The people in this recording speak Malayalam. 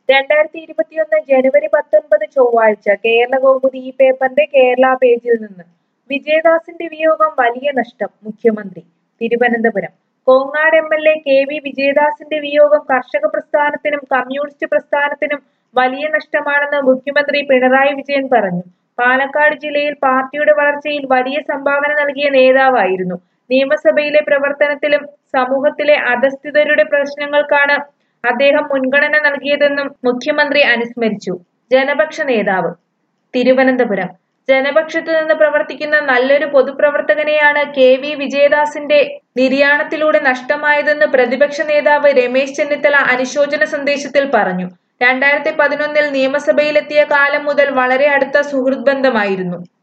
രണ്ടായിരത്തി ഇരുപത്തിയൊന്ന് ജനുവരി പത്തൊൻപത് ചൊവ്വാഴ്ച കേരള കൗമുദി ഈ പേപ്പറിന്റെ കേരള പേജിൽ നിന്ന് വിജയദാസിന്റെ വിയോഗം വലിയ നഷ്ടം മുഖ്യമന്ത്രി Thiruvananthapuram Kongad M L A K V വിജയദാസിന്റെ വിയോഗം കർഷക പ്രസ്ഥാനത്തിനും കമ്മ്യൂണിസ്റ്റ് പ്രസ്ഥാനത്തിനും വലിയ നഷ്ടമാണെന്ന് മുഖ്യമന്ത്രി പിണറായി വിജയൻ പറഞ്ഞു പാലക്കാട് ജില്ലയിൽ പാർട്ടിയുടെ വളർച്ചയിൽ വലിയ സംഭാവന നൽകിയ നേതാവായിരുന്നു നിയമസഭയിലെ പ്രവർത്തനത്തിലും സമൂഹത്തിലെ അധസ്ഥിതരുടെ പ്രശ്നങ്ങൾക്കാണ് അദ്ദേഹം മുൻഗണന നൽകിയതെന്നും മുഖ്യമന്ത്രി അനുസ്മരിച്ചു ജനപക്ഷ നേതാവ് തിരുവനന്തപുരം ജനപക്ഷത്തു നിന്ന് പ്രവർത്തിക്കുന്ന നല്ലൊരു പൊതുപ്രവർത്തകനെയാണ് കെ വി വിജയദാസിന്റെ നിര്യാണത്തിലൂടെ നഷ്ടമായതെന്ന് പ്രതിപക്ഷ നേതാവ് രമേശ് ചെന്നിത്തല അനുശോചന സന്ദേശത്തിൽ പറഞ്ഞു രണ്ടായിരത്തി പതിനൊന്നിൽ നിയമസഭയിലെത്തിയ കാലം മുതൽ വളരെ അടുത്ത സുഹൃത്ത് ബന്ധമായിരുന്നു